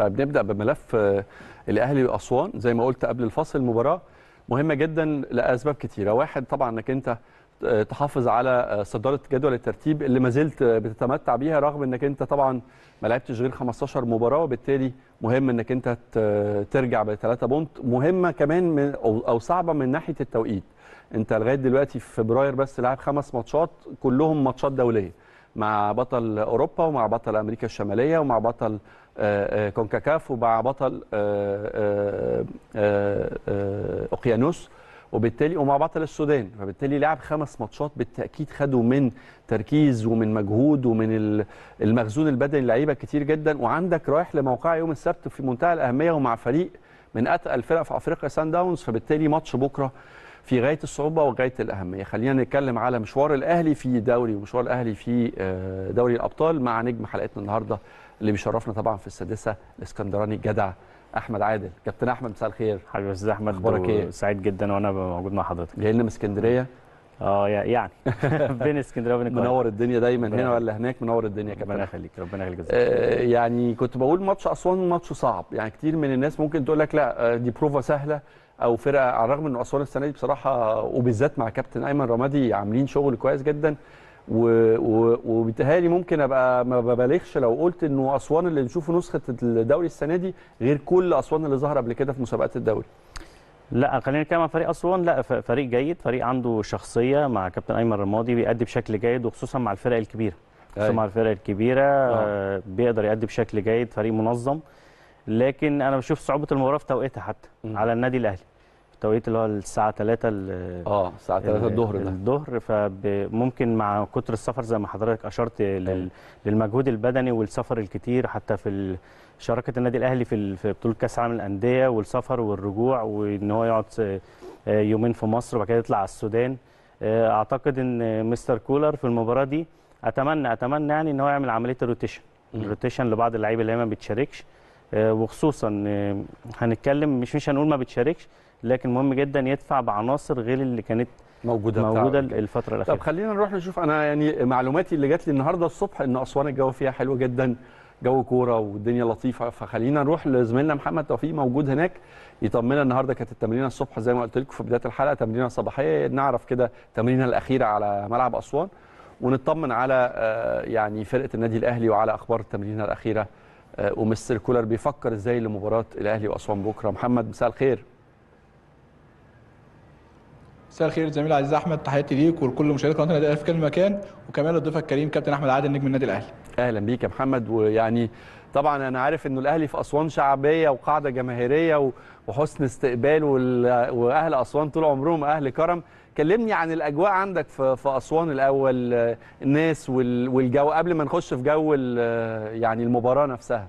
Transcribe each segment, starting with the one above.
طيب نبدا بملف آه، الاهلي واسوان زي ما قلت قبل الفصل المباراه مهمه جدا لاسباب كتيره واحد طبعا انك انت آه، تحافظ على آه، صداره جدول الترتيب اللي ما زلت آه، بتتمتع بيها رغم انك انت طبعا ما لعبتش غير 15 مباراه وبالتالي مهم انك انت ت- ترجع بثلاثه بونت مهمه كمان من او أو صعبه من ناحيه التوقيت انت لغايه دلوقتي في فبراير بس لاعب خمس ماتشات كلهم ماتشات دوليه مع بطل اوروبا ومع بطل امريكا الشماليه ومع بطل آه، آه، كونكاكاف ومع بطل آه، آه، آه، آه، اوقيانوس وبالتالي ومع بطل السودان فبالتالي لعب خمس ماتشات بالتاكيد خدوا من تركيز ومن مجهود ومن ال- المخزون البدني لعيبه كتير جدا وعندك رايح لموقع يوم السبت في منتهى الاهميه ومع فريق من اتقل الفرق في افريقيا سان داونز فبالتالي ماتش بكره في غايه الصعوبه وغايه الاهميه خلينا نتكلم على مشوار الاهلي في دوري ومشوار الاهلي في آه، دوري الابطال مع نجم حلقتنا النهارده اللي بيشرفنا طبعا في السادسه الاسكندراني الجدع احمد عادل كابتن احمد مساء الخير حبيبي يا استاذ احمد أخبارك إيه؟ سعيد جدا وانا موجود مع حضرتك جاي لنا من اسكندريه اه يا- يعني بين اسكندريه وبين القاهره منور الدنيا دايما ربنا هنا ولا هناك منور الدنيا يا كابتن ربنا أحمد. يخليك ربنا يخليك آه، يعني كنت بقول ماتش اسوان ماتش صعب يعني كتير من الناس ممكن تقول لك لا آه، دي بروفا سهله او فرقه على الرغم ان اسوان السنه دي بصراحه وبالذات مع كابتن ايمن رمادي عاملين شغل كويس جدا و- و- وبيتهيألي ممكن ابقى ما ببالغش لو قلت انه اسوان اللي نشوفه نسخه الدوري السنه دي غير كل اسوان اللي ظهر قبل كده في مسابقات الدوري لا خلينا نتكلم عن فريق اسوان لا ف- فريق جيد فريق عنده شخصيه مع كابتن ايمن رمادي بيأدي بشكل جيد وخصوصا مع الفرق الكبيره خصوصا أيوة. مع الفرق الكبيره آه، بيقدر يأدي بشكل جيد فريق منظم لكن انا بشوف صعوبه المباراه في توقيتها حتى مم. على النادي الاهلي التوقيت اللي هو الساعه 3 اه الساعه 3 الظهر ده الظهر فممكن مع كتر السفر زي ما حضرتك اشرت لل- للمجهود البدني والسفر الكتير حتى في ال- شراكه النادي الاهلي في ال- في بطوله كاس العالم للانديه والسفر والرجوع وان هو يقعد س- يومين في مصر وبعد كده يطلع على السودان اعتقد ان مستر كولر في المباراه دي اتمنى اتمنى يعني ان هو يعمل عمليه الروتيشن مم. الروتيشن لبعض اللعيبه اللي هي ما بتشاركش آه، وخصوصا آه، هنتكلم مش مش هنقول ما بتشاركش لكن مهم جدا يدفع بعناصر غير اللي كانت موجوده بتاع- موجوده الفتره طب الاخيره خلينا نروح نشوف انا يعني معلوماتي اللي جات لي النهارده الصبح ان اسوان الجو فيها حلو جدا جو كوره والدنيا لطيفه فخلينا نروح لزميلنا محمد توفيق موجود هناك يطمنا النهارده كانت التمرينه الصبح زي ما قلت لكم في بدايه الحلقه تمرينه صباحيه نعرف كده التمرينه الاخيره على ملعب اسوان ونطمن على آه، يعني فرقه النادي الاهلي وعلى اخبار التمرينه الاخيره آه، ومستر كولر بيفكر ازاي لمباراه الاهلي واسوان بكره محمد مساء الخير مساء الخير زميلي العزيز احمد تحياتي ليك ولكل مشاهدي قناه النادي الاهلي في كل مكان وكمان لضيفك الكريم كابتن احمد عادل نجم النادي الاهلي اهلا بيك يا محمد ويعني طبعا انا عارف انه الاهلي في اسوان شعبيه وقاعده جماهيريه و- وحسن استقبال وال- واهل اسوان طول عمرهم اهل كرم كلمني عن الاجواء عندك في في اسوان الاول آه، الناس وال- والجو قبل ما نخش في جو ال- يعني المباراه نفسها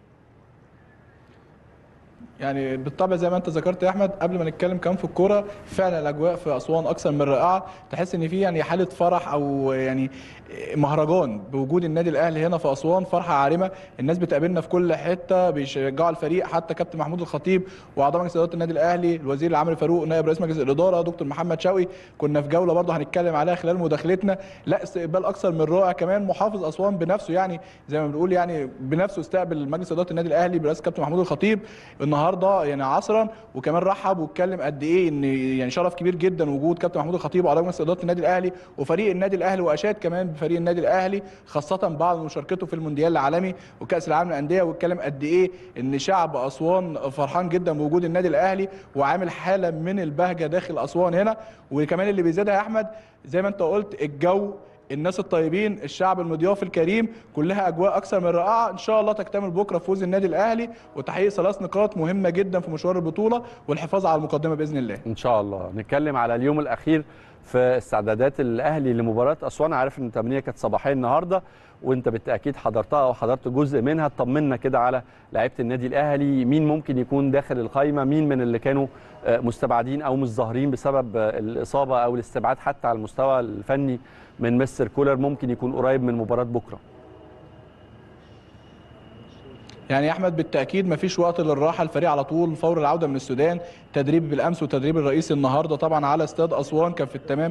يعني بالطبع زي ما انت ذكرت يا احمد قبل ما نتكلم كمان في الكوره فعلا الاجواء في اسوان اكثر من رائعه تحس ان في يعني حاله فرح او يعني مهرجان بوجود النادي الاهلي هنا في اسوان فرحه عارمه الناس بتقابلنا في كل حته بيشجعوا الفريق حتى كابتن محمود الخطيب واعضاء مجلس اداره النادي الاهلي الوزير العام فاروق نائب رئيس مجلس الاداره دكتور محمد شوقي كنا في جوله برضه هنتكلم عليها خلال مداخلتنا لا استقبال اكثر من رائع كمان محافظ اسوان بنفسه يعني زي ما بنقول يعني بنفسه استقبل مجلس اداره النادي الاهلي برئاسه كابتن محمود الخطيب النهارده يعني عصرا وكمان رحب واتكلم قد ايه ان يعني شرف كبير جدا وجود كابتن محمود الخطيب واعضاء مجلس اداره النادي الاهلي وفريق النادي الاهلي واشاد كمان بفريق النادي الاهلي خاصه بعد مشاركته في المونديال العالمي وكاس العالم للانديه واتكلم قد ايه ان شعب اسوان فرحان جدا بوجود النادي الاهلي وعامل حاله من البهجه داخل اسوان هنا وكمان اللي بيزيدها يا احمد زي ما انت قلت الجو الناس الطيبين الشعب المضياف الكريم كلها اجواء اكثر من رائعه ان شاء الله تكتمل بكره فوز النادي الاهلي وتحقيق ثلاث نقاط مهمه جدا في مشوار البطوله والحفاظ على المقدمه باذن الله ان شاء الله نتكلم على اليوم الاخير في استعدادات الاهلي لمباراه اسوان عارف ان التمرينه كانت صباحيه النهارده وانت بالتاكيد حضرتها او حضرت جزء منها طمنا كده على لعيبه النادي الاهلي مين ممكن يكون داخل القايمه مين من اللي كانوا آه، مستبعدين او مش ظاهرين بسبب آه، الاصابه او الاستبعاد حتى على المستوى الفني من مستر كولر ممكن يكون قريب من مباراه بكره يعني يا احمد بالتاكيد مفيش وقت للراحه الفريق على طول فور العوده من السودان تدريب بالامس والتدريب الرئيسي النهارده طبعا على استاد اسوان كان في التمام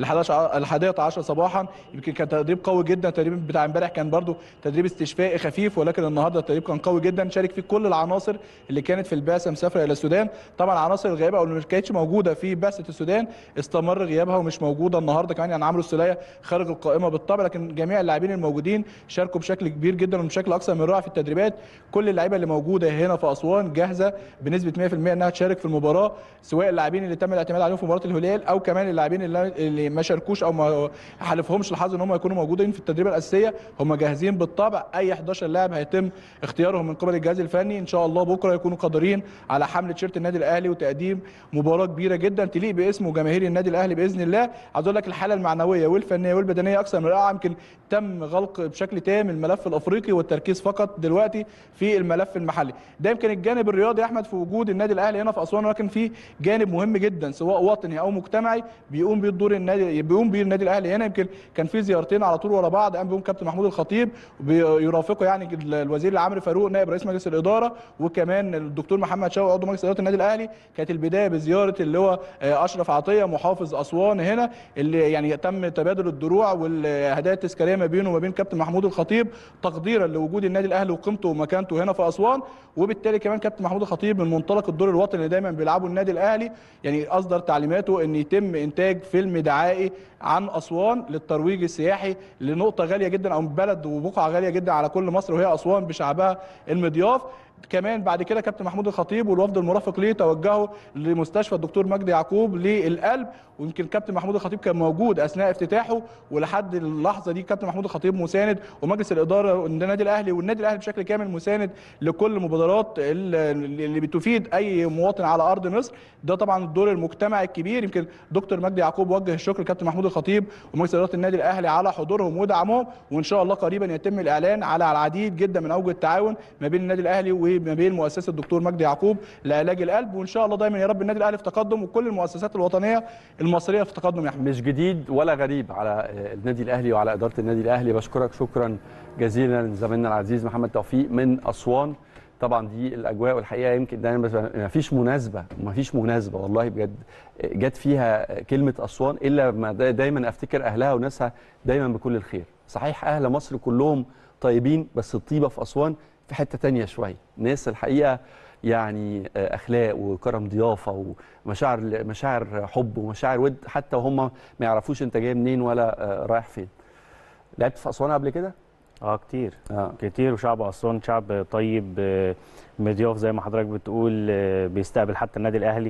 الحادية عشر صباحا يمكن كان تدريب قوي جدا التدريب بتاع امبارح كان برده تدريب استشفائي خفيف ولكن النهارده التدريب كان قوي جدا شارك فيه كل العناصر اللي كانت في البعثه مسافره الى السودان طبعا العناصر الغائبه او اللي ما كانتش موجوده في بعثه السودان استمر غيابها ومش موجوده النهارده كمان يعني عمرو السوليه خارج القائمه بالطبع لكن جميع اللاعبين الموجودين شاركوا بشكل كبير جدا وبشكل اكثر من رائع في التدريبات كل اللعيبه اللي موجوده هنا في اسوان جاهزه بنسبه 100% انها تشارك في المباراه سواء اللاعبين اللي تم الاعتماد عليهم في مباراه الهلال او كمان اللاعبين اللي, اللي ما شاركوش او ما حالفهمش الحظ ان هم يكونوا موجودين في التدريبه الاساسيه هم جاهزين بالطبع اي 11 لاعب هيتم اختيارهم من قبل الجهاز الفني ان شاء الله بكره يكونوا قادرين على حمل تيشيرت النادي الاهلي وتقديم مباراه كبيره جدا تليق باسم وجماهير النادي الاهلي باذن الله عايز اقول لك الحاله المعنويه والفنيه والبدنيه اكثر من رائعه يمكن تم غلق بشكل تام الملف الافريقي والتركيز فقط دلوقتي في الملف المحلي ده يمكن الجانب الرياضي يا احمد في وجود النادي الاهلي هنا في اسوان ولكن في جانب مهم جدا سواء وطني او مجتمعي بيقوم بيه الدور النادي بيقوم بيه النادي الاهلي هنا يمكن كان في زيارتين على طول ورا بعض قام بيهم كابتن محمود الخطيب ويرافقه يعني الوزير العام فاروق نائب رئيس مجلس الاداره وكمان الدكتور محمد شوقي عضو مجلس اداره النادي الاهلي كانت البدايه بزياره اللي هو اشرف عطيه محافظ اسوان هنا اللي يعني تم تبادل الدروع والهدايا التذكاريه ما بينه وما بين كابتن محمود الخطيب تقديرا لوجود النادي الاهلي وقيمته ومكانته هنا في اسوان وبالتالي كمان كابتن محمود الخطيب من منطلق الدور الوطني اللي دايما بيلعبه النادي الاهلي يعني اصدر تعليماته ان يتم انتاج فيلم دعائي عن اسوان للترويج السياحي لنقطه غاليه جدا او بلد وبقعه غاليه جدا على كل مصر وهي اسوان بشعبها المضياف كمان بعد كده كابتن محمود الخطيب والوفد المرافق ليه توجهوا لمستشفى الدكتور مجدي يعقوب للقلب ويمكن كابتن محمود الخطيب كان موجود اثناء افتتاحه ولحد اللحظه دي كابتن محمود الخطيب مساند ومجلس الاداره النادي الاهلي والنادي الاهلي بشكل كامل مساند لكل المبادرات اللي بتفيد اي مواطن على ارض مصر ده طبعا الدور المجتمعي الكبير يمكن دكتور مجدي يعقوب وجه الشكر لكابتن محمود الخطيب ومجلس اداره النادي الاهلي على حضورهم ودعمهم وان شاء الله قريبا يتم الاعلان على العديد جدا من اوجه التعاون ما بين النادي الاهلي وما بين مؤسسه الدكتور مجدي يعقوب لعلاج القلب وان شاء الله دايما يا رب النادي الاهلي في تقدم وكل المؤسسات الوطنيه المصريه في تقدم يا احمد مش جديد ولا غريب على النادي الاهلي وعلى اداره النادي الاهلي بشكرك شكرا جزيلا لزميلنا العزيز محمد توفيق من اسوان طبعا دي الاجواء والحقيقه يمكن دايما بس ما فيش مناسبه ما فيش مناسبه والله بجد جت فيها كلمه اسوان الا ما دايما افتكر اهلها وناسها دايما بكل الخير صحيح اهل مصر كلهم طيبين بس الطيبه في اسوان في حته تانية شويه ناس الحقيقه يعني اخلاق وكرم ضيافه ومشاعر مشاعر حب ومشاعر ود حتى وهم ما يعرفوش انت جاي منين ولا رايح فين لعبت في اسوان قبل كده اه كتير آه. كتير وشعب اسوان شعب طيب مضياف زي ما حضرتك بتقول بيستقبل حتى النادي الاهلي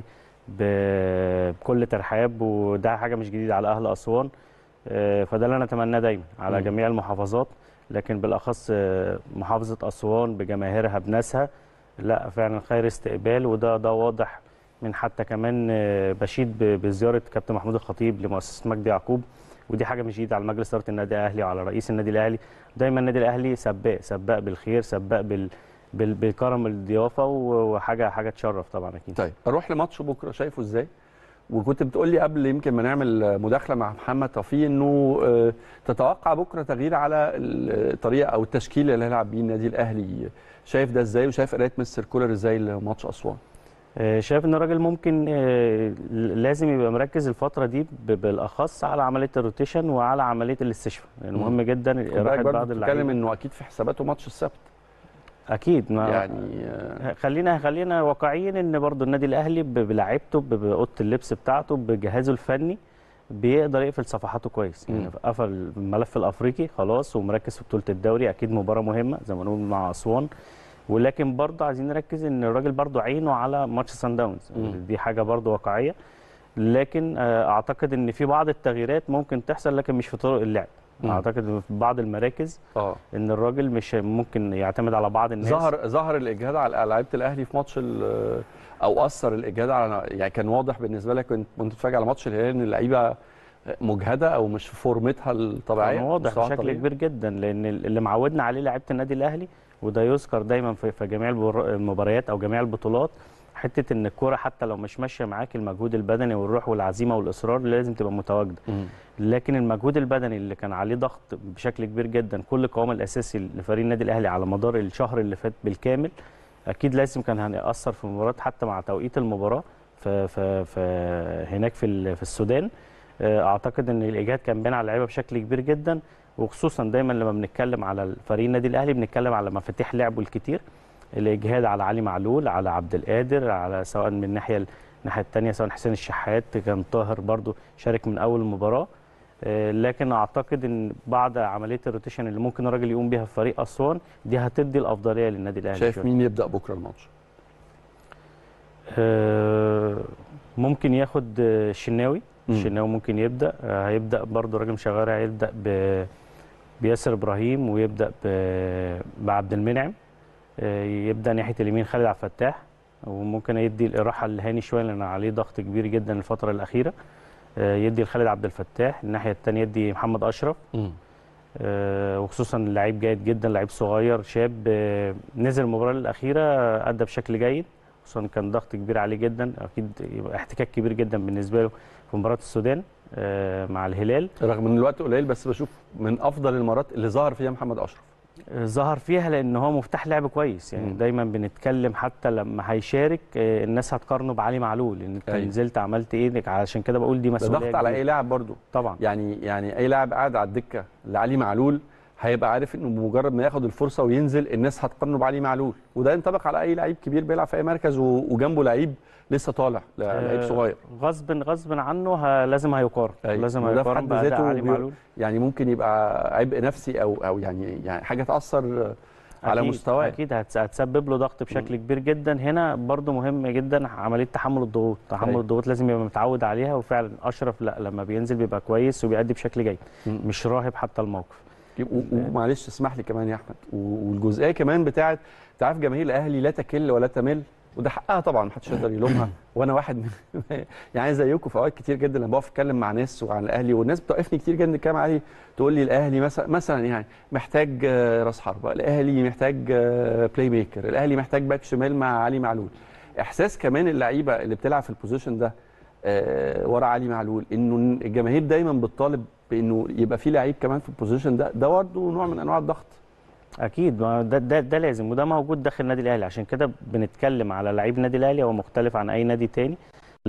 بكل ترحاب وده حاجه مش جديده على اهل اسوان فده اللي انا اتمناه دايما على م. جميع المحافظات لكن بالاخص محافظه اسوان بجماهيرها بناسها لا فعلا خير استقبال وده ده واضح من حتى كمان بشيد بزياره كابتن محمود الخطيب لمؤسسه مجدي يعقوب ودي حاجه مش جديده على مجلس اداره النادي الاهلي وعلى رئيس النادي الاهلي دايما النادي الاهلي سباق سباق بالخير سباق بال بالكرم الضيافه وحاجه حاجه تشرف طبعا اكيد طيب اروح لماتش بكره شايفه ازاي وكنت بتقول لي قبل يمكن ما نعمل مداخله مع محمد توفيق انه تتوقع بكره تغيير على الطريقه او التشكيل اللي هيلعب بيه النادي الاهلي شايف ده ازاي وشايف قرايه مستر كولر ازاي لماتش اسوان شايف ان الراجل ممكن لازم يبقى مركز الفتره دي بالاخص على عمليه الروتيشن وعلى عمليه الاستشفاء يعني مهم جدا راحه بعض بتتكلم انه اكيد في حساباته ماتش السبت اكيد ما يعني خلينا خلينا واقعيين ان برضو النادي الاهلي بلعيبته باوضه اللبس بتاعته بجهازه الفني بيقدر يقفل صفحاته كويس يعني قفل الملف الافريقي خلاص ومركز في بطوله الدوري اكيد مباراه مهمه زي ما نقول مع اسوان ولكن برضه عايزين نركز ان الراجل برضه عينه على ماتش سان داونز دي حاجه برضه واقعيه لكن اعتقد ان في بعض التغييرات ممكن تحصل لكن مش في طرق اللعب مم. اعتقد في بعض المراكز اه ان الراجل مش ممكن يعتمد على بعض الناس ظهر ظهر الاجهاد على لعيبه الاهلي في ماتش او اثر الاجهاد على يعني كان واضح بالنسبه لك كنت كنت بتتفرج على ماتش الهلال ان اللعيبه مجهده او مش في فورمتها الطبيعيه واضح بشكل كبير جدا لان اللي معودنا عليه لعيبه النادي الاهلي وده يذكر دايما في جميع المباريات او جميع البطولات حته ان الكوره حتى لو مش ماشيه معاك المجهود البدني والروح والعزيمه والاصرار لازم تبقى متواجده لكن المجهود البدني اللي كان عليه ضغط بشكل كبير جدا كل القوام الاساسي لفريق النادي الاهلي على مدار الشهر اللي فات بالكامل اكيد لازم كان هيأثر في المباراه حتى مع توقيت المباراه في في في هناك في ال- في السودان آه، اعتقد ان الاجهاد كان باين على اللعيبه بشكل كبير جدا وخصوصا دايما لما بنتكلم على فريق النادي الاهلي بنتكلم على مفاتيح لعبه الكتير الاجهاد على علي معلول على عبد القادر على سواء من الناحيه الناحيه الثانيه سواء حسين الشحات كان طاهر برضو شارك من اول المباراه آه، لكن اعتقد ان بعد عمليه الروتيشن اللي ممكن الراجل يقوم بيها في فريق اسوان دي هتدي الافضليه للنادي الاهلي شايف شوية. مين يبدا بكره الماتش آه، ممكن ياخد آه، الشناوي مم. الشناوي ممكن يبدا آه، هيبدا برضو راجل مشغال هيبدا ب بياسر ابراهيم ويبدا ب- بعبد المنعم آه، يبدا ناحيه اليمين خالد عبد الفتاح وممكن يدي الاراحه لهاني شويه لان عليه ضغط كبير جدا الفتره الاخيره آه، يدي لخالد عبد الفتاح الناحيه الثانيه يدي محمد اشرف آه، وخصوصا لعيب جيد جدا لعيب صغير شاب آه، نزل المباراه الاخيره آه، ادى بشكل جيد خصوصا كان ضغط كبير عليه جدا اكيد يبقى احتكاك كبير جدا بالنسبه له في مباراه السودان آه، مع الهلال رغم ان الوقت قليل بس بشوف من افضل المرات اللي ظهر فيها محمد اشرف آه، ظهر فيها لان هو مفتاح لعب كويس يعني مم. دايما بنتكلم حتى لما هيشارك آه، الناس هتقارنه بعلي معلول ان انت أيوة. نزلت عملت ايه عشان كده بقول دي ده مسؤوليه ضغط على كبيرة. اي لاعب برضو طبعا يعني يعني اي لاعب قاعد على الدكه لعلي معلول هيبقى عارف انه بمجرد ما ياخد الفرصه وينزل الناس هتقارنه بعلي معلول وده ينطبق على اي لعيب كبير بيلعب في اي مركز و- وجنبه لعيب لسه طالع لعيب آه، صغير غصب غصب عنه ه- لازم هيقارن أيوة. لازم وده في هيقارن حد بأداء ذاته علي بي- معلول يعني ممكن يبقى عبء نفسي او او يعني يعني حاجه تاثر على أكيد مستواه اكيد هتس- هتسبب له ضغط بشكل كبير جدا هنا برضو مهم جدا عمليه تحمل الضغوط تحمل أيوة. الضغوط لازم يبقى متعود عليها وفعلا اشرف لا لما بينزل بيبقى كويس وبيأدي بشكل جيد مم. مش راهب حتى الموقف و- ومعلش اسمح لي كمان يا احمد و- والجزئيه كمان بتاعت انت عارف جماهير الاهلي لا تكل ولا تمل وده حقها طبعا محدش يقدر يلومها وانا واحد من يعني زيكم في اوقات كتير جدا لما بقف اتكلم مع ناس وعن الاهلي والناس بتوقفني كتير جدا نتكلم عليه تقول لي الاهلي مثلا مثلا يعني محتاج آه، راس حربه الاهلي محتاج آه، بلاي ميكر الاهلي محتاج باك شمال مع علي معلول احساس كمان اللعيبه اللي بتلعب في البوزيشن ده آه، ورا علي معلول انه الجماهير دايما بتطالب بانه يبقى في لعيب كمان في البوزيشن ده ده برضه نوع من انواع الضغط اكيد ما ده, ده ده لازم وده موجود داخل النادي الاهلي عشان كده بنتكلم على لعيب النادي الاهلي هو مختلف عن اي نادي تاني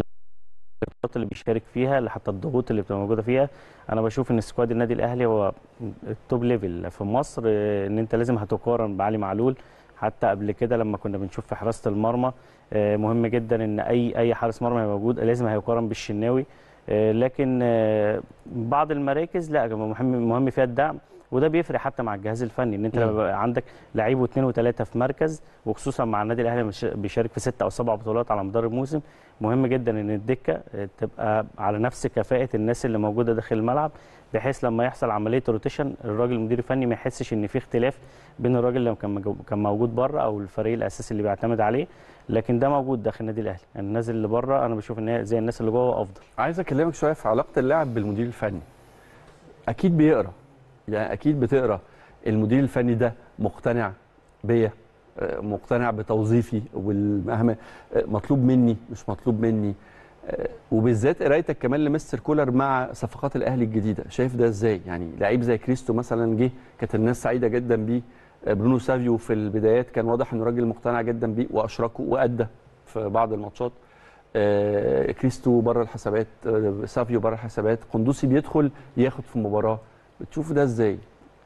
الخطط اللي بيشارك فيها لحتى الضغوط اللي بتبقى موجوده فيها انا بشوف ان سكواد النادي الاهلي هو التوب ليفل في مصر آه، ان انت لازم هتقارن بعلي معلول حتى قبل كده لما كنا بنشوف في حراسه المرمى آه، مهم جدا ان اي اي حارس مرمى يبقى موجود لازم هيقارن بالشناوي آه، لكن آه، بعض المراكز لا مهم مهم فيها الدعم وده بيفرق حتى مع الجهاز الفني ان انت لما مم. بيبقى عندك لعيب واثنين وثلاثه في مركز وخصوصا مع النادي الاهلي مش- بيشارك في ستة او سبع بطولات على مدار الموسم مهم جدا ان الدكه آه، تبقى على نفس كفاءه الناس اللي موجوده داخل الملعب بحيث لما يحصل عمليه روتيشن الراجل المدير الفني ما يحسش ان في اختلاف بين الراجل اللي كان مجو- كان موجود بره او الفريق الاساسي اللي بيعتمد عليه لكن ده موجود داخل النادي الاهلي يعني الناس اللي بره انا بشوف ان هي زي الناس اللي جوه افضل عايز اكلمك شويه في علاقه اللاعب بالمدير الفني اكيد بيقرا يعني اكيد بتقرا المدير الفني ده مقتنع بيا آه، مقتنع بتوظيفي والمهمه آه، مطلوب مني مش مطلوب مني آه، وبالذات قرايتك كمان لمستر كولر مع صفقات الاهلي الجديده شايف ده ازاي يعني لعيب زي كريستو مثلا جه كانت الناس سعيده جدا بيه آه، برونو سافيو في البدايات كان واضح انه راجل مقتنع جدا بيه واشركه وادى في بعض الماتشات آه، كريستو بره الحسابات آه، سافيو بره الحسابات قندوسي بيدخل ياخد في المباراه بتشوف ده ازاي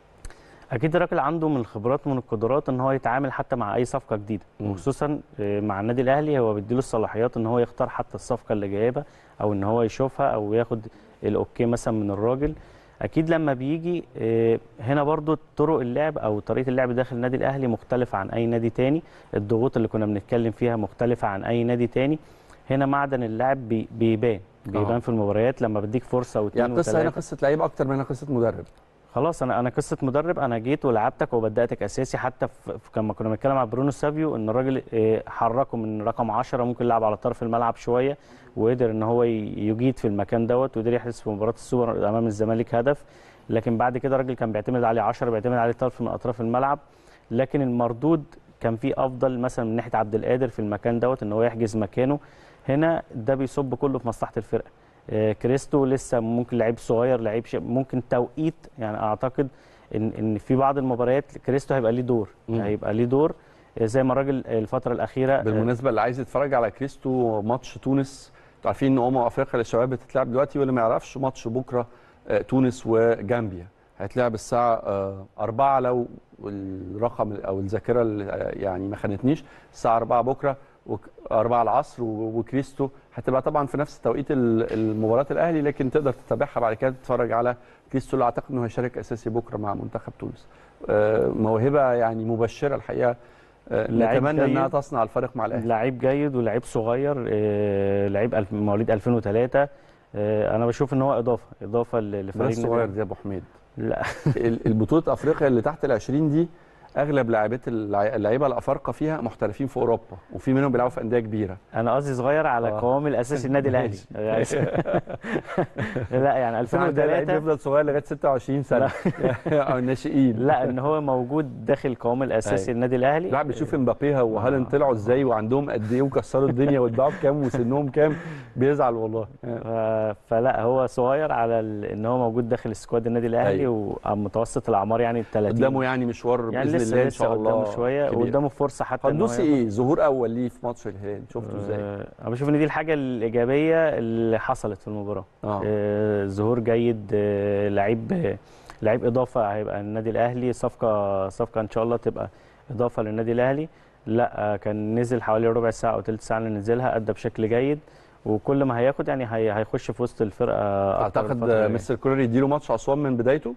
اكيد الراجل عنده من الخبرات ومن القدرات ان هو يتعامل حتى مع اي صفقه جديده مم. وخصوصا آه، مع النادي الاهلي هو بيديله الصلاحيات ان هو يختار حتى الصفقه اللي جايبها او ان هو يشوفها او ياخد الاوكي مثلا من الراجل اكيد لما بيجي آه، هنا برضو طرق اللعب او طريقه اللعب داخل النادي الاهلي مختلفه عن اي نادي تاني الضغوط اللي كنا بنتكلم فيها مختلفه عن اي نادي تاني هنا معدن اللعب بي- بيبان بيبان آه. في المباريات لما بديك فرصه واثنين يعني القصه هنا وثلاثه قصه لعيب اكتر منها قصه مدرب خلاص انا انا قصه مدرب انا جيت ولعبتك وبداتك اساسي حتى في في- لما كنا بنتكلم على برونو سافيو ان الراجل آه، حركه من رقم 10 ممكن يلعب على طرف الملعب شويه وقدر ان هو ي- يجيد في المكان دوت وقدر يحرز في مباراه السوبر امام الزمالك هدف لكن بعد كده الراجل كان بيعتمد عليه 10 بيعتمد عليه طرف من اطراف الملعب لكن المردود كان في افضل مثلا من ناحيه عبد القادر في المكان دوت ان هو يحجز مكانه هنا ده بيصب كله في مصلحه الفرقه آه، كريستو لسه ممكن لعيب صغير لعيب ش- ممكن توقيت يعني اعتقد ان ان في بعض المباريات كريستو هيبقى ليه دور مم. هيبقى ليه دور آه، زي ما الراجل الفتره الاخيره آه، بالمناسبه اللي عايز يتفرج على كريستو ماتش تونس انتوا عارفين ان امم افريقيا للشباب بتتلعب دلوقتي واللي ما يعرفش ماتش بكره آه، تونس وجامبيا هيتلعب الساعه آه، 4 لو الرقم او الذاكره اللي، آه، يعني ما خانتنيش الساعه 4 بكره وك- 4 العصر و- وكريستو هتبقى طبعا في نفس توقيت ال- المباراه الاهلي لكن تقدر تتابعها بعد كده تتفرج على كريستو اللي اعتقد انه هيشارك اساسي بكره مع منتخب تونس آه، موهبه يعني مبشره الحقيقه آه، لعيب نتمنى انها جيد. تصنع الفارق مع الاهلي لعيب جيد ولعيب صغير آه، لعيب الف- مواليد 2003 آه، انا بشوف ان هو اضافه اضافه ل- لفريق فريق النادي صغير دي يا ابو حميد لا ال- البطوله افريقيا اللي تحت ال 20 دي اغلب لاعبات اللع- اللعيبه الافارقه فيها محترفين في اوروبا وفي منهم بيلعبوا في انديه كبيره انا قصدي صغير على آه. قوام الاساسي النادي الاهلي لا يعني لعيب 2003 بيفضل صغير لغايه 26 سنه او الناشئين لا ان هو موجود داخل القوام الاساسي أيوة. النادي الاهلي لا بيشوف امبابي وهالاند آه. طلعوا ازاي وعندهم قد ايه وكسروا الدنيا واتباعوا بكام وسنهم كام بيزعل والله ف- فلا هو صغير على ال- ان هو موجود داخل سكواد النادي الاهلي ومتوسط الاعمار يعني 30 قدامه يعني مشوار يعني باذن لسه الله ان لسه شاء الله قدامه شويه كبير. وقدامه فرصه حتى إن هو قندوسي ياخد- ايه ظهور اول ليه في ماتش الهلال شفته ازاي آه، انا بشوف ان دي الحاجه الايجابيه اللي حصلت في المباراه اه آه، ظهور جيد آه، لعيب آه، لعيب اضافه هيبقى النادي الاهلي صفقه صفقه ان شاء الله تبقى اضافه للنادي الاهلي لا آه، كان نزل حوالي ربع ساعه او ثلث ساعه اللي نزلها ادى بشكل جيد وكل ما هياخد يعني هي- هيخش في وسط الفرقه أكتر اعتقد الفترة الجاية. مستر كولر يديله ماتش اسوان من بدايته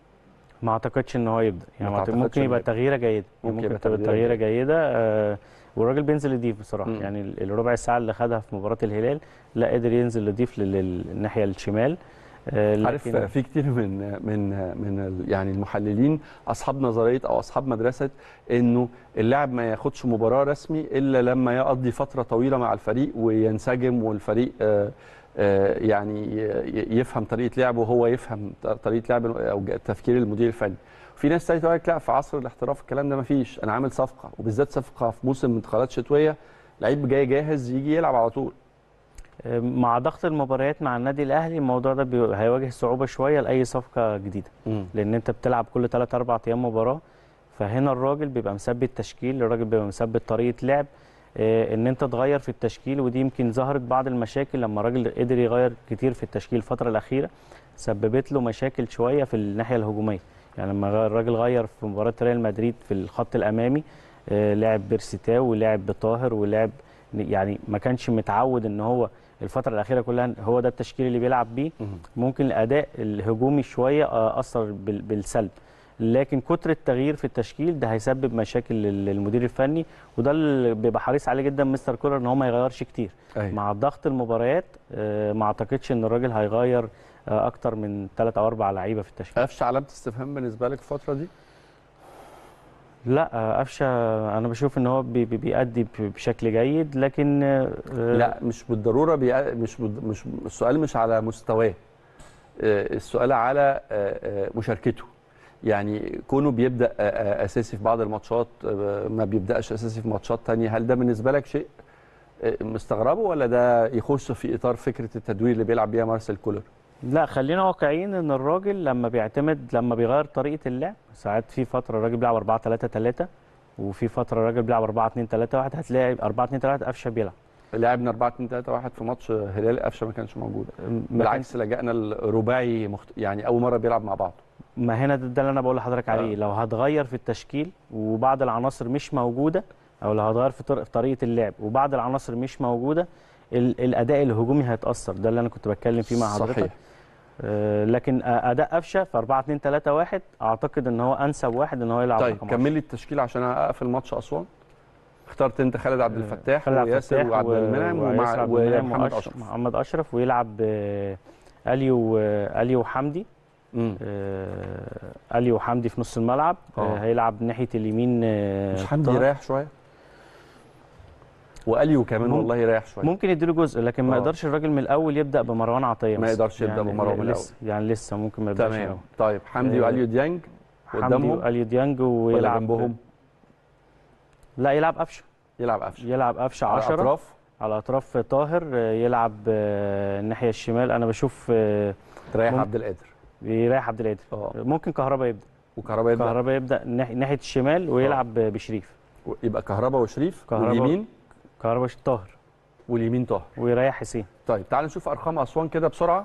ما اعتقدش ان هو يبدا يعني ما ما أعتقد- تعتقدش ممكن إنه يبقى يبدأ. تغييره جيده ممكن ممكن يبقى تبقى تغييرة تغييره جيده آه، والراجل بينزل يضيف بصراحه مم. يعني ال- الربع ساعه اللي خدها في مباراه الهلال لا قدر ينزل يضيف لل- للناحيه الشمال آه، عارف لكن- في كتير من من من ال- يعني المحللين اصحاب نظريه او اصحاب مدرسه انه اللاعب ما ياخدش مباراه رسمي الا لما يقضي فتره طويله مع الفريق وينسجم والفريق آه، آه، يعني ي- يفهم طريقه لعبه وهو يفهم ط- طريقه لعب او ج- تفكير المدير الفني في ناس تانية تقول لك لا في عصر الاحتراف الكلام ده ما فيش انا عامل صفقه وبالذات صفقه في موسم انتقالات شتويه لعيب جاي جاهز يجي يلعب على طول مع ضغط المباريات مع النادي الاهلي الموضوع ده بي- هيواجه صعوبه شويه لاي صفقه جديده لان انت بتلعب كل 3 4 ايام مباراه فهنا الراجل بيبقى مثبت تشكيل الراجل بيبقى مثبت طريقه لعب آه، ان انت تغير في التشكيل ودي يمكن ظهرت بعض المشاكل لما الراجل قدر يغير كتير في التشكيل الفتره الاخيره سببت له مشاكل شويه في الناحيه الهجوميه يعني لما غير- الراجل غير في مباراه ريال مدريد في الخط الامامي آه، لعب بيرسيتاو ولعب بطاهر ولعب يعني ما كانش متعود ان هو الفتره الاخيره كلها هو ده التشكيل اللي بيلعب بيه ممكن الاداء الهجومي شويه آه، اثر بال- بالسلب لكن كتر التغيير في التشكيل ده هيسبب مشاكل لل- للمدير الفني وده اللي بيبقى حريص عليه جدا مستر كولر ان هو ما يغيرش كتير أيوة. مع ضغط المباريات آه، ما اعتقدش ان الراجل هيغير آه، اكتر من ثلاث او اربع لعيبه في التشكيل قفش علامه استفهام بالنسبه لك الفتره دي لا آه، قفشه انا بشوف ان هو بي- بي- بيأدي ب- بشكل جيد لكن آه، لا مش بالضروره بي... مش بد... مش السؤال مش على مستواه آه، السؤال على آه، آه، مشاركته يعني كونه بيبدا آه، آه، اساسي في بعض الماتشات آه، ما بيبداش اساسي في ماتشات تانية هل ده بالنسبه لك شيء آه، مستغربه ولا ده يخش في اطار فكره التدوير اللي بيلعب بيها مارسيل كولر لا خلينا واقعيين ان الراجل لما بيعتمد لما بيغير طريقه اللعب ساعات في فتره الراجل بيلعب 4 3 3 وفي فتره الراجل بيلعب 4 2 3 1 هتلاقي 4 2 3 قفشه بيلعب لعبنا 4 2 3 1 في ماتش هلال قفشه ما كانش موجود ما بالعكس لجأنا الرباعي مخت... يعني اول مره بيلعب مع بعض كان- ما هنا ده, ده اللي انا بقول لحضرتك عليه آه. لو هتغير في التشكيل وبعض العناصر مش موجوده او لو هتغير في, طر... في طريقه اللعب وبعض العناصر مش موجوده ال... الاداء الهجومي هيتاثر ده اللي انا كنت بتكلم فيه مع حضرتك صحيح آه لكن آه، اداء قفشه في 4 2 3 1 اعتقد ان هو انسب واحد ان هو يلعب طيب رقم كمل لي التشكيل عشان اقفل ماتش اسوان اخترت انت خالد عبد الفتاح خالد عبد وياسر الفتاح وعبد و- المنعم وياسر ومع عبد المنعم ومحمد وأشرف- اشرف محمد اشرف ويلعب آه، اليو آه، اليو حمدي مم. آه، اليو حمدي في نص الملعب آه. آه، هيلعب ناحيه اليمين آه، مش حمدي طاهر. يريح شويه واليو كمان مم- والله يريح شويه ممكن يديله جزء لكن ما آه. يقدرش الراجل من الاول يبدا بمروان عطيه ما مثلا. يقدرش يبدأ يعني بمروان من لسه يعني لسه ممكن ما يبداش من تمام الأول. طيب حمدي آه، واليو ديانج حمدي قدامهم واليو ديانج ولا ويلعب جنبهم لا يلعب قفشه يلعب قفشه يلعب قفشه على 10 الاطراف على اطراف طاهر آه، يلعب آه، الناحيه الشمال انا بشوف آه، تريح ممكن. عبد القادر بيريح عبد القادر اه ممكن كهربا يبدا وكهربا يبدا كهربا يبدا ناحيه ناحية الشمال ويلعب آه. بشريف يبقى كهربا وشريف كهربا. واليمين كهربا طاهر واليمين طاهر ويريح حسين طيب تعال نشوف ارقام اسوان كده بسرعه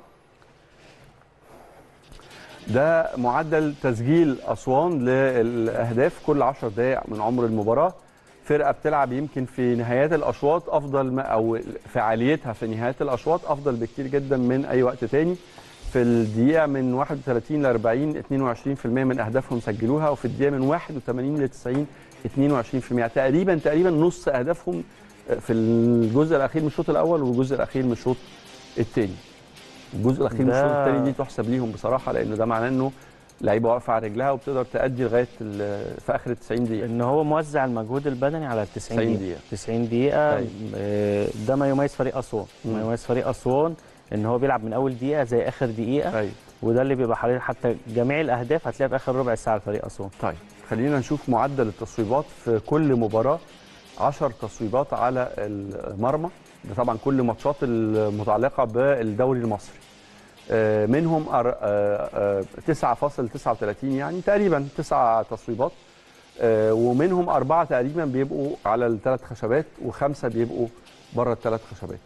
ده معدل تسجيل اسوان للاهداف كل 10 دقائق من عمر المباراه فرقه بتلعب يمكن في نهايات الاشواط افضل ما او فعاليتها في نهايات الاشواط افضل بكتير جدا من اي وقت تاني في الدقيقه من 31 ل 40 22% من اهدافهم سجلوها وفي الدقيقه من 81 ل 90 22% تقريبا تقريبا نص اهدافهم في الجزء الاخير من الشوط الاول والجزء الاخير من الشوط الثاني الجزء الاخير من ده- الشوط الثاني دي تحسب ليهم بصراحه لان ده معناه انه لعيبه واقفه على رجلها وبتقدر تأدي لغايه ال- في اخر ال 90 دقيقه ان هو موزع المجهود البدني على 90 90 دقيقه دقيقة. 90 دقيقه أيوة. آه، ده ما يميز فريق اسوان ما مم. يميز فريق اسوان ان هو بيلعب من اول دقيقه زي اخر دقيقه ايوه وده اللي بيبقى حوالي حتى جميع الاهداف هتلاقيها في اخر ربع ساعه لفريق اسوان طيب خلينا نشوف معدل التصويبات في كل مباراه 10 تصويبات على المرمى ده طبعا كل ماتشات المتعلقه بالدوري المصري آه، منهم أر- آه، آه، 9.39 يعني تقريبا 9 تصويبات آه، ومنهم أربعة تقريبا بيبقوا على الثلاث خشبات وخمسة بيبقوا بره الثلاث خشبات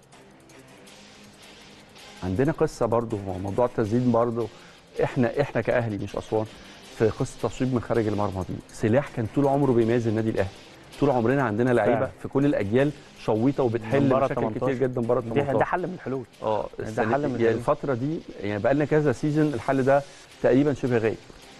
عندنا قصة برضو هو موضوع التسديد برضو احنا احنا كأهلي مش أسوان في قصة تصويب من خارج المرمى دي سلاح كان طول عمره بيميز النادي الأهلي طول عمرنا عندنا لعيبة فعلا. في كل الأجيال شويطة من وبتحل بره مشاكل 18. كتير جدا بره دي- 18 ده حل من الحلول اه ده السنة- حل من يعني الحلول. الفترة دي يعني بقى لنا كذا سيزون الحل ده تقريبا شبه غايب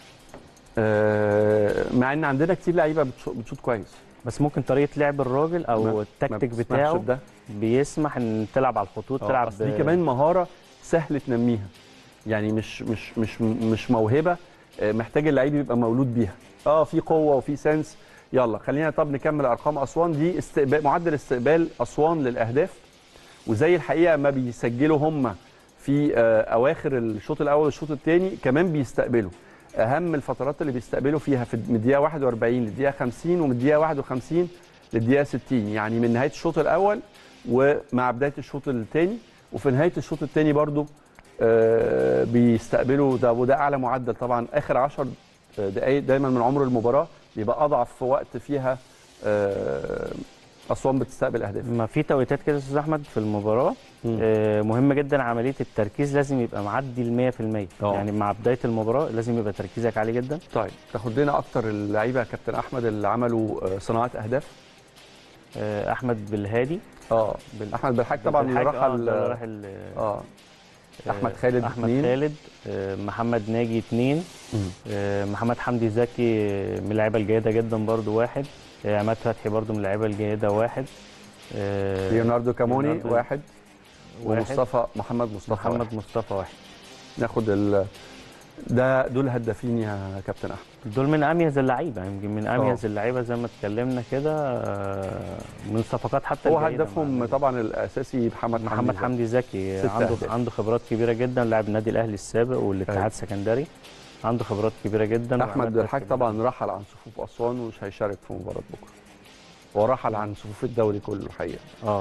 آه، مع ان عندنا كتير لعيبه بتشو- بتشوط كويس بس ممكن طريقه لعب الراجل ما- او ما التكتيك بتسمحش بتاعه بده بيسمح ان تلعب على الخطوط آه، تلعب أصل دي كمان مهاره سهل تنميها يعني مش مش مش مش موهبه آه، محتاج اللعيب يبقى مولود بيها اه في قوه وفي سنس يلا خلينا طب نكمل ارقام اسوان دي استقبال معدل استقبال اسوان للاهداف وزي الحقيقه ما بيسجلوا هم في آه، اواخر الشوط الاول والشوط الثاني كمان بيستقبلوا اهم الفترات اللي بيستقبلوا فيها في من الدقيقه 41 للدقيقه 50 ومن الدقيقه 51 للدقيقه 60 يعني من نهايه الشوط الاول ومع بدايه الشوط الثاني وفي نهايه الشوط الثاني برضو آه، بيستقبلوا ده وده اعلى معدل طبعا اخر 10 دقائق دايما من عمر المباراه بيبقى اضعف وقت فيها آه، اسوان بتستقبل اهداف ما في توقيتات كده يا استاذ احمد في المباراه مم. آه، مهمه جدا عمليه التركيز لازم يبقى معدي ال 100% آه. يعني مع بدايه المباراه لازم يبقى تركيزك عالي جدا طيب تاخد لنا اكتر اللعيبه يا كابتن احمد اللي عملوا آه، صناعه اهداف آه، احمد بالهادي اه بال- احمد بالحاج طبعا اللي بالحاج، راح آه، ال- ده اللي راح ال- اه آه، احمد خالد احمد اتنين. خالد آه، محمد ناجي اثنين مم. محمد حمدي زكي آه، من اللعيبه الجيده جدا برضو واحد آه، عماد فتحي برضو من اللعيبه الجيده واحد آه، ليوناردو كاموني ليوناردو واحد واحد. ومصطفى محمد مصطفى واحد. محمد مصطفى واحد ناخد ال ده دول هدافين يا كابتن احمد دول من اميز اللعيبه يمكن من آه. اميز اللعيبه زي ما اتكلمنا كده آه، من الصفقات حتى هو الجيدة هدفهم مع- طبعا الاساسي محمد محمد حمدي حمدي زكي ست عنده أهداف. عنده خبرات كبيره جدا لاعب النادي الاهلي السابق والاتحاد أيوة. السكندري عنده خبرات كبيره جدا احمد وعمل الحاج تركيز. طبعا رحل عن صفوف اسوان ومش هيشارك في مباراه بكره هو رحل عن صفوف الدوري كله الحقيقه اه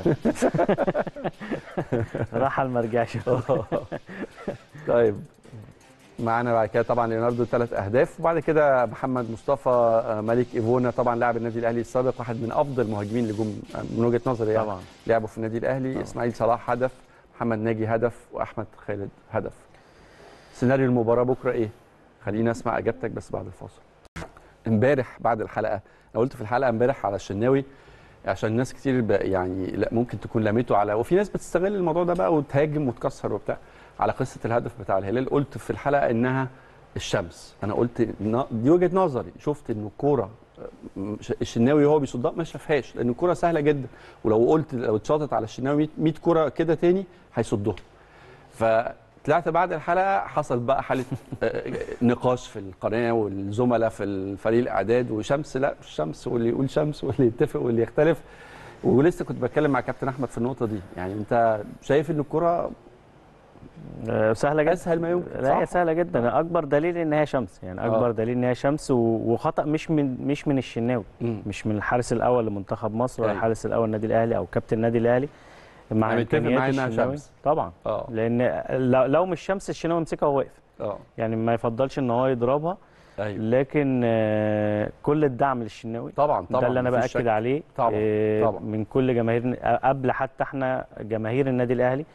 رحل ما رجعش طيب معانا بعد كده طبعا ليوناردو ثلاث اهداف وبعد كده محمد مصطفى آه، ملك ايفونا طبعا لاعب النادي الاهلي السابق واحد من افضل المهاجمين اللي جم آه، من وجهه نظري يعني طبعا لعبوا في النادي الاهلي طبعا. اسماعيل صلاح هدف محمد ناجي هدف واحمد خالد هدف سيناريو المباراه بكره ايه خلينا اسمع اجابتك بس بعد الفاصل امبارح بعد الحلقه انا قلت في الحلقه امبارح على الشناوي عشان ناس كتير بقى يعني لا ممكن تكون لميته على وفي ناس بتستغل الموضوع ده بقى وتهاجم وتكسر وبتاع على قصه الهدف بتاع الهلال قلت في الحلقه انها الشمس انا قلت ن- دي وجهه نظري شفت ان الكوره م- ش- الشناوي وهو بيصدها ما شافهاش لان الكوره سهله جدا ولو قلت لو اتشاطت على الشناوي 100 كوره كده تاني هيصدهم فطلعت بعد الحلقه حصل بقى حاله آه، نقاش في القناه والزملاء في الفريق الاعداد وشمس لا مش شمس واللي يقول شمس واللي يتفق واللي يختلف ولسه كنت بتكلم مع كابتن احمد في النقطه دي يعني انت شايف ان الكوره آه، سهله جدا اسهل ما يمكن لا هي صح؟ سهله جدا اكبر دليل ان هي شمس يعني اكبر آه. دليل ان هي شمس و- وخطا مش من مش من الشناوي مم. مش من الحارس الاول لمنتخب مصر ولا أيوة. الحارس الاول النادي الاهلي او كابتن النادي الاهلي مع يعني متفق امكانيات معايا إنها الشناوي شمس. طبعا اه لان لو- لو مش شمس الشناوي يمسكها وهو واقف اه يعني ما يفضلش ان هو يضربها ايوه لكن آه، كل الدعم للشناوي طبعا طبعا ده اللي انا مفيش باكد شك. عليه طبعاً، آه، طبعاً. من كل جماهير قبل حتى احنا جماهير النادي الاهلي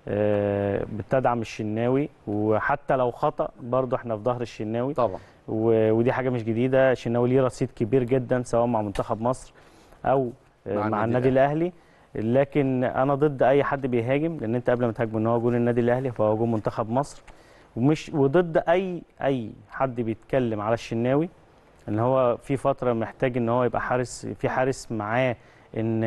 آه، بتدعم الشناوي وحتى لو خطا برضه احنا في ظهر الشناوي طبعا و- ودي حاجه مش جديده الشناوي ليه رصيد كبير جدا سواء مع منتخب مصر او آه، مع مع, النادي النادي الاهلي لكن انا ضد اي حد بيهاجم لان انت قبل ما تهاجم ان هو جول النادي الاهلي فهو جول منتخب مصر ومش وضد اي اي حد بيتكلم على الشناوي ان هو في فتره محتاج ان هو يبقى حارس في حارس معاه ان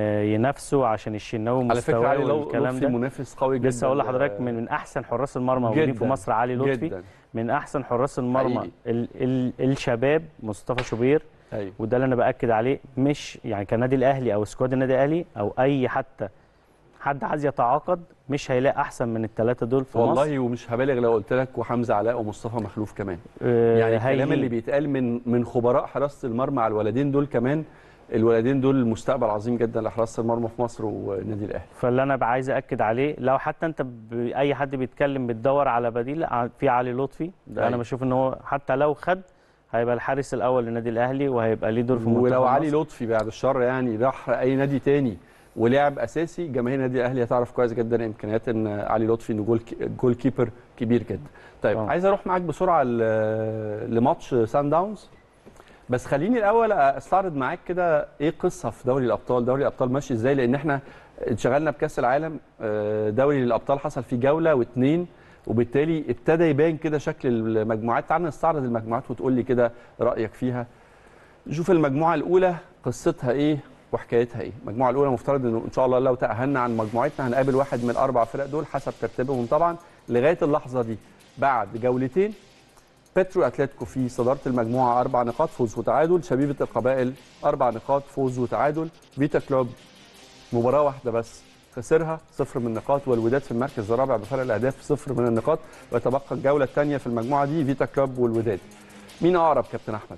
ينافسه عشان الشناوي على فكره مستواه علي لو والكلام لطفي ده منافس قوي جدا لسه اقول لحضرتك من من احسن حراس المرمى موجودين في جداً، مصر علي لطفي جدا من احسن حراس المرمى حقيقي. ال ال الشباب مصطفى شوبير ايوه وده اللي انا باكد عليه مش يعني كنادي الاهلي او سكواد النادي الاهلي او اي حتى حد عايز يتعاقد مش هيلاقي احسن من الثلاثه دول في مصر والله ومش هبالغ لو قلت لك وحمزه علاء ومصطفى مخلوف كمان آه، يعني الكلام هيجي. اللي بيتقال من من خبراء حراسه المرمى على الولدين دول كمان الولدين دول مستقبل عظيم جدا لحراسه المرمى في مصر والنادي الاهلي فاللي انا بقى عايز اكد عليه لو حتى انت ب... اي حد بيتكلم بتدور على بديل لا، في علي لطفي ده أيوة. انا بشوف ان هو حتى لو خد هيبقى الحارس الاول للنادي الاهلي وهيبقى ليه دور في منتخب ولو علي مصر. لطفي بعد الشر يعني راح اي نادي تاني ولعب اساسي جماهير النادي الاهلي هتعرف كويس جدا امكانيات ان علي لطفي انه جول جول كيبر كبير جدا طيب طبعا. عايز اروح معاك بسرعه ل- لماتش سان داونز بس خليني الاول استعرض معاك كده ايه قصه في دوري الابطال دوري الابطال ماشي ازاي لان احنا انشغلنا بكاس العالم آه، دوري الابطال حصل فيه جوله واثنين وبالتالي ابتدى يبان كده شكل المجموعات تعال نستعرض المجموعات وتقول لي كده رايك فيها نشوف المجموعه الاولى قصتها ايه وحكايتها ايه المجموعه الاولى مفترض انه ان شاء الله لو تاهلنا عن مجموعتنا هنقابل واحد من الاربع فرق دول حسب ترتيبهم طبعا لغايه اللحظه دي بعد جولتين بترو اتلتيكو في صداره المجموعه اربع نقاط فوز وتعادل شبيبه القبائل اربع نقاط فوز وتعادل فيتا كلوب مباراه واحده بس خسرها صفر من النقاط والوداد في المركز الرابع بفرق الاهداف صفر من النقاط ويتبقى الجوله الثانيه في المجموعه دي فيتا كلوب والوداد مين اقرب كابتن احمد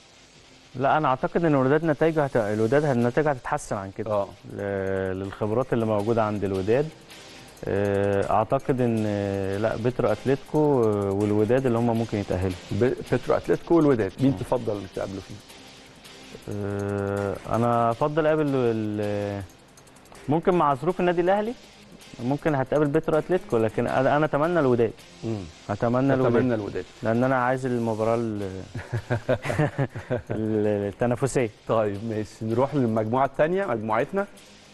لا انا اعتقد ان الوداد نتائجه هت... الوداد النتائج هتتحسن عن كده اه ل... للخبرات اللي موجوده عند الوداد آه، اعتقد ان آه، لا بترو اتلتيكو آه، والوداد اللي هم ممكن يتاهلوا ب- بترو اتلتيكو والوداد مين تفضل تقابله فيه آه، انا افضل اقابل ال- ممكن مع ظروف النادي الاهلي ممكن هتقابل بترو اتلتيكو لكن انا أنا اتمنى الوداد اتمنى الوداد اتمنى الوداد لان انا عايز المباراه ال- ال- التنافسيه طيب ماشي نروح للمجموعه الثانيه مجموعتنا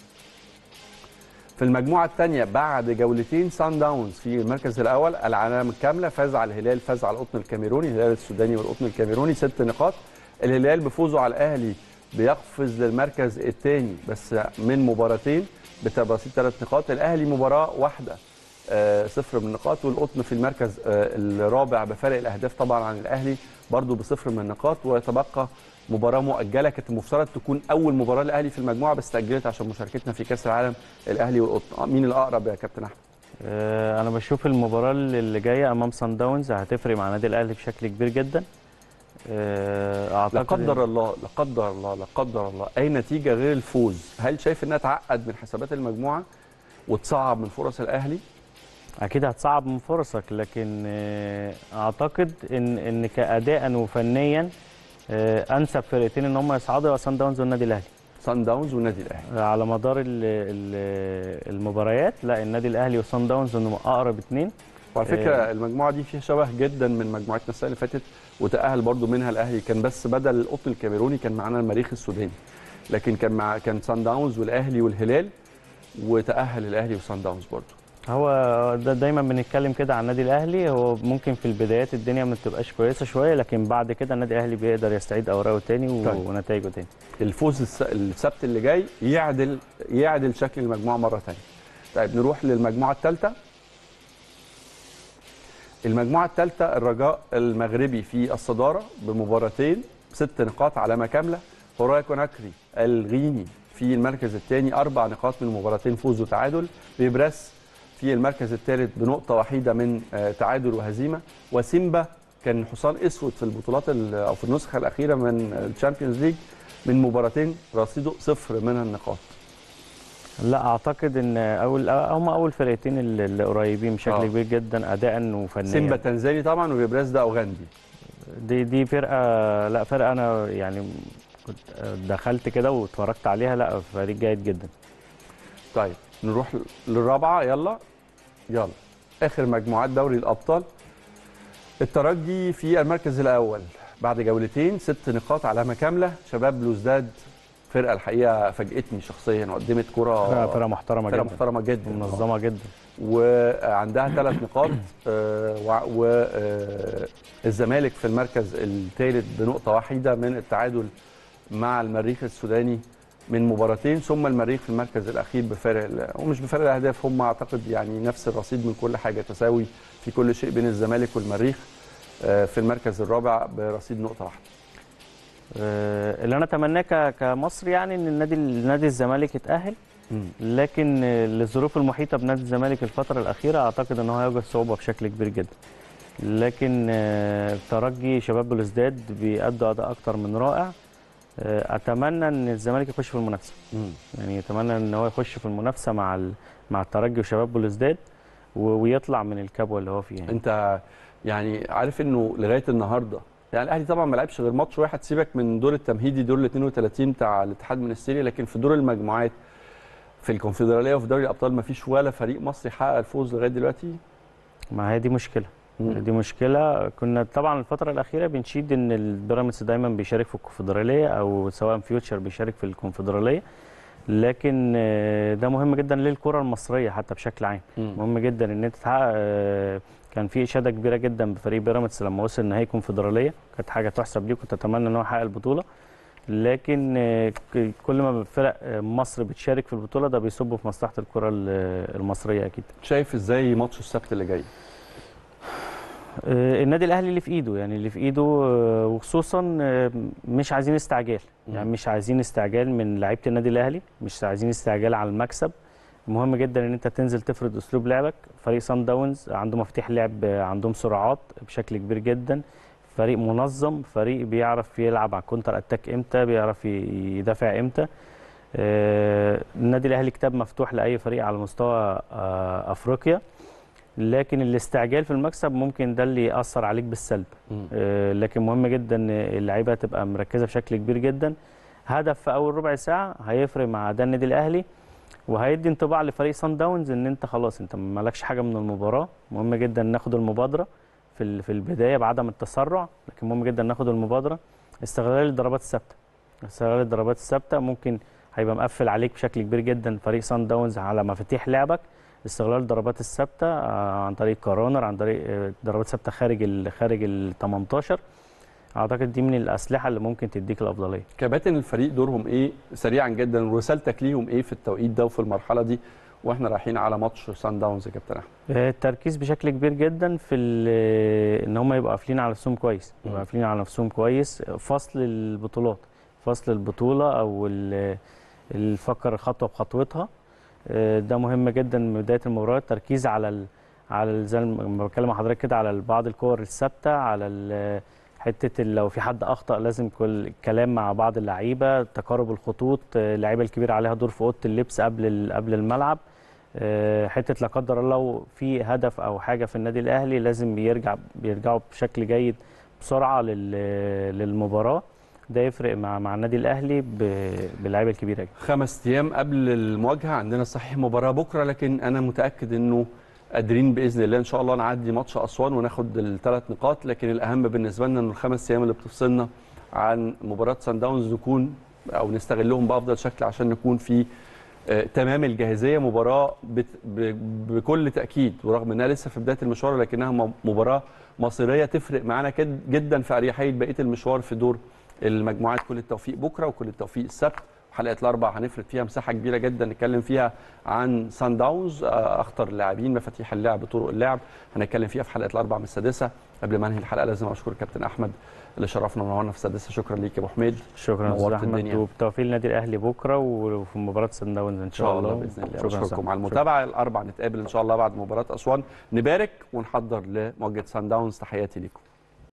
في المجموعه الثانيه بعد جولتين سان داونز في المركز الاول العلامه الكامله فاز على الهلال فاز على القطن الكاميروني الهلال السوداني والقطن الكاميروني ست نقاط الهلال بفوزه على الاهلي بيقفز للمركز الثاني بس من مباراتين بتبسيط ثلاث نقاط الاهلي مباراه واحده آه، صفر من النقاط والقطن في المركز آه، الرابع بفرق الاهداف طبعا عن الاهلي برضو بصفر من النقاط ويتبقى مباراه مؤجله كانت المفترض تكون اول مباراه للاهلي في المجموعه بس تاجلت عشان مشاركتنا في كاس العالم الاهلي والقطن آه، مين الاقرب يا كابتن احمد آه، انا بشوف المباراه اللي جايه امام سان داونز هتفرق مع النادي الاهلي بشكل كبير جدا آه، لا اعتقد قدر الله لا قدر الله لا قدر الله اي نتيجه غير الفوز هل شايف انها تعقد من حسابات المجموعه وتصعب من فرص الاهلي اكيد هتصعب من فرصك لكن آه، اعتقد ان ان كاداء وفنيا آه، انسب فرقتين ان هم يصعدوا هو سان داونز والنادي الاهلي سان داونز والنادي الاهلي على مدار ال- ال- المباريات لا النادي الاهلي وسان داونز انهم اقرب اثنين وعلى فكره المجموعه دي فيها شبه جدا من مجموعتنا السنه اللي فاتت وتاهل برضو منها الاهلي كان بس بدل القطن الكاميروني كان معانا المريخ السوداني لكن كان مع كان سان داونز والاهلي والهلال وتاهل الاهلي وسان داونز برضو هو ده دايما بنتكلم كده عن النادي الاهلي هو ممكن في البدايات الدنيا ما بتبقاش كويسه شويه لكن بعد كده النادي الاهلي بيقدر يستعيد اوراقه تاني و- طيب. ونتائجه تاني الفوز الس- السبت اللي جاي يعدل يعدل شكل المجموعه مره ثانيه. طيب نروح للمجموعه الثالثه. المجموعه الثالثه الرجاء المغربي في الصداره بمباراتين ست نقاط علامه كامله. هوراي كوناكري الغيني في المركز الثاني اربع نقاط من مباراتين فوز وتعادل. بيبرس في المركز الثالث بنقطه وحيده من آه، تعادل وهزيمه وسيمبا كان حصان اسود في البطولات ال- او في النسخه الاخيره من الشامبيونز ليج من مباراتين رصيده صفر من النقاط لا اعتقد ان اول هم اول فرقتين اللي اللي قريبين بشكل آه. كبير جدا اداء وفنيا سيمبا تنزاني طبعا وبريز ده اوغندي دي دي فرقه لا فرقه انا يعني كنت دخلت كده واتفرجت عليها لا فريق جيد جدا طيب نروح للرابعه يلا يلا اخر مجموعات دوري الابطال الترجي في المركز الاول بعد جولتين ست نقاط علامه كامله شباب بلوزداد فرقه الحقيقه فاجئتني شخصيا وقدمت فرقه كره فرقه محترمه فرقه جدا محترمه جدا منظمه جدا وعندها ثلاث نقاط والزمالك في المركز الثالث بنقطه واحده من التعادل مع المريخ السوداني من مباراتين ثم المريخ في المركز الاخير بفارق ال- ومش بفارق الاهداف هم اعتقد يعني نفس الرصيد من كل حاجه تساوي في كل شيء بين الزمالك والمريخ آه، في المركز الرابع برصيد نقطه واحده آه، اللي انا اتمناه ك- كمصر يعني ان النادي نادي الزمالك يتاهل لكن آه، للظروف المحيطه بنادي الزمالك الفتره الاخيره اعتقد ان هو هيواجه صعوبه بشكل كبير جدا لكن آه، ترجي شباب بلوزداد بيأدوا اداء اكتر من رائع آه، اتمنى ان الزمالك يخش في المنافسه مم. يعني اتمنى ان هو يخش في المنافسه مع ال- مع الترجي وشباب بلوزداد و- ويطلع من الكبوه اللي هو فيها يعني. انت يعني عارف انه لغايه النهارده يعني الاهلي طبعا ما لعبش غير ماتش واحد سيبك من دور التمهيدي دور ال 32 بتاع الاتحاد المنستيري لكن في دور المجموعات في الكونفدراليه وفي دوري الابطال ما فيش ولا فريق مصري حقق الفوز لغايه دلوقتي ما هي دي مشكله مم. دي مشكله كنا طبعا الفتره الاخيره بنشيد ان البيراميدز دايما بيشارك في الكونفدراليه او سواء فيوتشر بيشارك في الكونفدراليه لكن آه، ده مهم جدا للكره المصريه حتى بشكل عام مم. مهم جدا ان انت تحقق آه، كان في اشاده كبيره جدا بفريق بيراميدز لما وصل نهائي كونفدراليه كانت حاجه تحسب ليه كنت اتمنى ان هو يحقق البطوله لكن آه، ك- كل ما فرق آه، مصر بتشارك في البطوله ده بيصب في مصلحه الكره ال- المصريه اكيد شايف ازاي ماتش السبت اللي جاي آه، النادي الاهلي اللي في ايده يعني اللي في ايده آه، وخصوصا آه، مش عايزين استعجال يعني مم. مش عايزين استعجال من لعيبه النادي الاهلي مش عايزين استعجال على المكسب مهم جدا ان انت تنزل تفرض اسلوب لعبك فريق سان داونز عنده مفاتيح لعب آه، عندهم سرعات بشكل كبير جدا فريق منظم فريق بيعرف يلعب على الكونتر اتاك امتى بيعرف ي- يدافع امتى آه، النادي الاهلي كتاب مفتوح لاي فريق على مستوى آه، افريقيا لكن الاستعجال في المكسب ممكن ده اللي ياثر عليك بالسلب مم. آه، لكن مهم جدا ان اللعيبه تبقى مركزه بشكل كبير جدا هدف في اول ربع ساعه هيفرق مع اداء النادي الاهلي وهيدي انطباع لفريق سان داونز ان انت خلاص انت مالكش حاجه من المباراه مهم جدا ناخد المبادره في ال- في البدايه بعدم التسرع لكن مهم جدا ناخد المبادره استغلال الضربات الثابته استغلال الضربات الثابته ممكن هيبقى مقفل عليك بشكل كبير جدا فريق سان داونز على مفاتيح لعبك استغلال الضربات الثابته آه، عن طريق كورونر عن طريق آه، ضربات ثابته خارج ال خارج ال 18 اعتقد دي من الاسلحه اللي ممكن تديك الافضليه كباتن الفريق دورهم ايه سريعا جدا ورسالتك ليهم ايه في التوقيت ده وفي المرحله دي واحنا رايحين على ماتش سان داونز يا كابتن احمد آه، التركيز بشكل كبير جدا في ال- ان هم يبقوا قافلين على نفسهم كويس مم. يبقوا قافلين على نفسهم كويس فصل البطولات فصل البطوله او ال- الفكر خطوه بخطوتها آه، ده مهم جدا من بدايه المباراه التركيز على ال... على ال- زي ما بتكلم مع حضرتك كده على بعض الكور الثابته على ال- حته ال- لو في حد اخطا لازم كل كلام مع بعض اللعيبه تقارب الخطوط آه، اللعيبه الكبيره عليها دور في اوضه اللبس قبل ال- قبل الملعب آه، حته لا قدر الله لو في هدف او حاجه في النادي الاهلي لازم بيرجع بيرجعوا بشكل جيد بسرعه لل- للمباراه ده يفرق مع مع النادي الاهلي ب- باللعيبه الكبيره دي. خمس ايام قبل المواجهه عندنا صحيح مباراه بكره لكن انا متاكد انه قادرين باذن الله ان شاء الله نعدي ماتش اسوان وناخد الثلاث نقاط لكن الاهم بالنسبه لنا انه الخمس ايام اللي بتفصلنا عن مباراه سان داونز نكون او نستغلهم بافضل شكل عشان نكون في آه، تمام الجاهزيه مباراه بت ب- بكل تاكيد ورغم انها لسه في بدايه المشوار لكنها م- مباراه مصيريه تفرق معانا كد- جدا في اريحيه بقيه المشوار في دور المجموعات كل التوفيق بكره وكل التوفيق السبت حلقه الاربع هنفرد فيها مساحه كبيره جدا نتكلم فيها عن سان داونز آه، اخطر اللاعبين مفاتيح اللعب طرق اللعب هنتكلم فيها في حلقه الاربع من السادسه قبل ما انهي الحلقه لازم اشكر كابتن احمد اللي شرفنا ونورنا في السادسه شكرا ليك يا ابو حميد شكرا نورت استاذ احمد الدنيا. وبالتوفيق للنادي الاهلي بكره وفي مباراه سان داونز ان ان شاء الله باذن الله شكرا بشكركم على شكراً. المتابعه الاربع نتقابل ان شاء الله بعد مباراه اسوان نبارك ونحضر لمواجهه سان داونز تحياتي ليكم